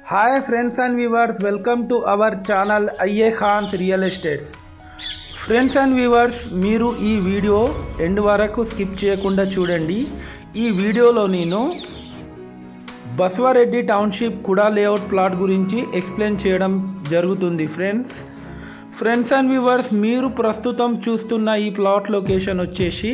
hi friends and viewers welcome to our channel IA Khans real estates friends and viewers మీరు ఈ video end వరకు skip చేయకుండా చూడండి ఈ వీడియోలో నేను Baswareddy township KUDA layout plot గురించి ఎక్స్ప్లెయిన్ చేయడం జరుగుతుంది ఫ్రెండ్స్ ఫ్రెండ్స్ అండ్ వ్యూవర్స్ మీరు ప్రస్తుతం చూస్తున్న ఈ ప్లాట్ లొకేషన్ వచ్చేసి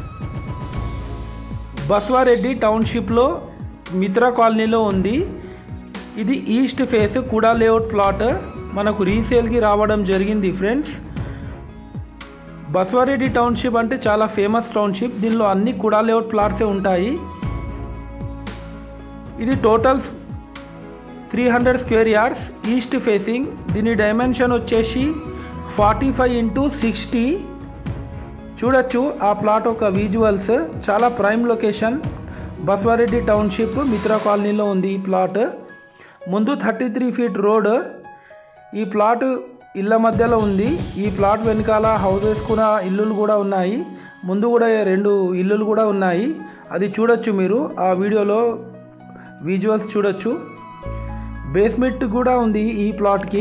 బస్వారెడ్డి టౌన్షిప్లో మిత్రా కాలనీలో ఉంది ఇది east face KUDA layout plot మనకు రీసేల్కి రావడం జరిగింది ఫ్రెండ్స్ బస్వారెడ్డి టౌన్షిప్ అంటే చాలా ఫేమస్ టౌన్షిప్ దీనిలో అన్ని కుడా లేఅవుట్ ప్లాట్సే ఉంటాయి ఇది total three hundred square yards east facing దీని డైమెన్షన్ వచ్చేసి ఫార్టీ ఫైవ్ ఇంటూ సిక్స్టీ చూడొచ్చు ఆ ప్లాట్ ఒక విజువల్స్ చాలా prime location Baswareddy township Mitra కాలనీలో ఉంది ఈ ప్లాట్ ముందు థర్టీ త్రీ ఫీట్ రోడ్ ఈ ప్లాట్ ఇళ్ళ మధ్యలో ఉంది ఈ ప్లాట్ వెనకాల హౌసెస్ కూడా ఇల్లులు కూడా ఉన్నాయి ముందు కూడా రెండు ఇల్లులు కూడా ఉన్నాయి అది చూడొచ్చు మీరు ఆ వీడియోలో విజువల్స్ చూడొచ్చు బేస్మెంట్ కూడా ఉంది ఈ ప్లాట్కి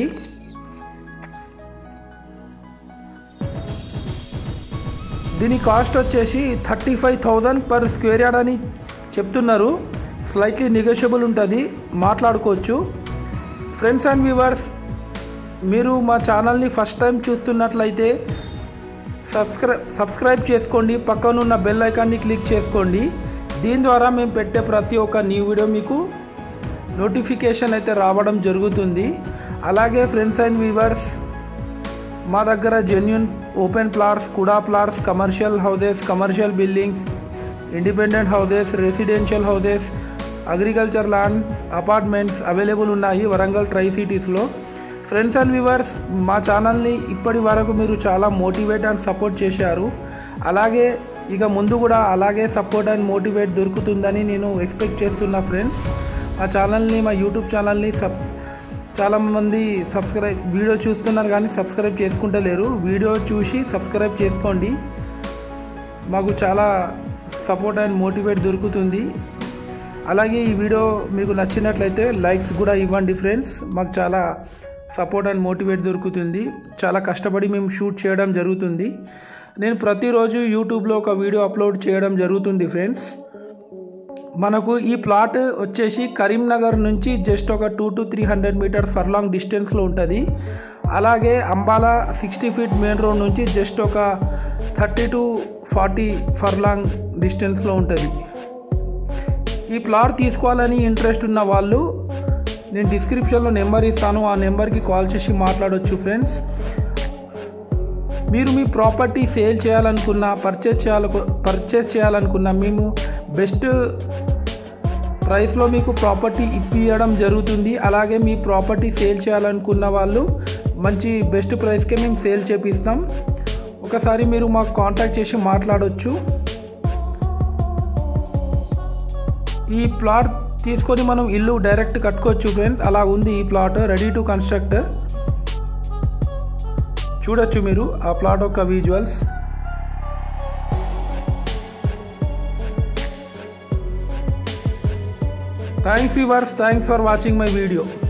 దీని కాస్ట్ వచ్చేసి thirty five thousand per square yard అని చెప్తున్నారు స్లైట్లీ నెగోషియబుల్ ఉంటుంది మాట్లాడుకోవచ్చు ఫ్రెండ్స్ అండ్ వ్యూవర్స్ మీరు మా ఛానల్ని ఫస్ట్ టైం చూస్తున్నట్లయితే సబ్స్క్రై సబ్స్క్రైబ్ చేసుకోండి పక్కనున్న బెల్ ఐకాన్ని క్లిక్ చేసుకోండి దీని ద్వారా మేము పెట్టే ప్రతి ఒక్క న్యూ వీడియో మీకు నోటిఫికేషన్ అయితే రావడం జరుగుతుంది అలాగే ఫ్రెండ్స్ అండ్ వ్యూవర్స్ మా దగ్గర genuine open plots KUDA plots commercial houses commercial buildings independent houses residential houses agriculture land apartments available ఉన్నాయి వరంగల్ ట్రై సిటీస్లో ఫ్రెండ్స్ అండ్ వ్యూవర్స్ మా ఛానల్ని ఇప్పటి వరకు మీరు చాలా మోటివేట్ అండ్ సపోర్ట్ చేశారు అలాగే ఇక ముందు కూడా అలాగే సపోర్ట్ అండ్ మోటివేట్ దొరుకుతుందని నేను ఎక్స్పెక్ట్ చేస్తున్నా ఫ్రెండ్స్ మా ఛానల్ని మా యూట్యూబ్ ఛానల్ని సబ్ చాలామంది సబ్స్క్రైబ్ వీడియో చూస్తున్నారు కానీ సబ్స్క్రైబ్ చేసుకుంటలేరు వీడియో చూసి సబ్స్క్రైబ్ చేసుకోండి మాకు చాలా సపోర్ట్ అండ్ మోటివేట్ దొరుకుతుంది అలాగే ఈ వీడియో మీకు నచ్చినట్లయితే లైక్స్ కూడా ఇవ్వండి ఫ్రెండ్స్ మాకు చాలా సపోర్ట్ అండ్ మోటివేట్ దొరుకుతుంది చాలా కష్టపడి మేము షూట్ చేయడం జరుగుతుంది నేను ప్రతిరోజు యూట్యూబ్లో ఒక వీడియో అప్లోడ్ చేయడం జరుగుతుంది ఫ్రెండ్స్ మనకు ఈ ప్లాట్ వచ్చేసి కరీంనగర్ నుంచి జస్ట్ ఒక two to three hundred metres furlong డిస్టెన్స్లో ఉంటుంది అలాగే Ambala sixty feet main road నుంచి జస్ట్ ఒక థర్టీ టు ఫార్టీ ఫర్లాంగ్ డిస్టెన్స్లో ఉంటుంది ఈ ప్లాట్ తీసుకోవాలని ఇంట్రెస్ట్ ఉన్న వాళ్ళు నేను డిస్క్రిప్షన్లో నెంబర్ ఇస్తాను ఆ నెంబర్కి కాల్ చేసి మాట్లాడవచ్చు ఫ్రెండ్స్ మీరు మీ ప్రాపర్టీ సేల్ చేయాలనుకున్నా పర్చేస్ చేయాల పర్చేస్ చేయాలనుకున్నా మేము బెస్ట్ ప్రైస్లో మీకు ప్రాపర్టీ ఇప్పియడం జరుగుతుంది అలాగే మీ ప్రాపర్టీ సేల్ చేయాలనుకున్న వాళ్ళు మంచి బెస్ట్ ప్రైస్కే మేము సేల్ చేపిస్తాం ఒకసారి మీరు మాకు కాంటాక్ట్ చేసి మాట్లాడవచ్చు ఈ ప్లాట్ తీసుకొని మనం ఇల్లు డైరెక్ట్ కట్టుకోవచ్చు ఫ్రెండ్స్ అలా ఉంది ఈ ప్లాట్ రెడీ టు కన్స్ట్రక్ట్ చూడొచ్చు మీరు ఆ ప్లాట్ యొక్క visuals thanks viewers thanks for watching my video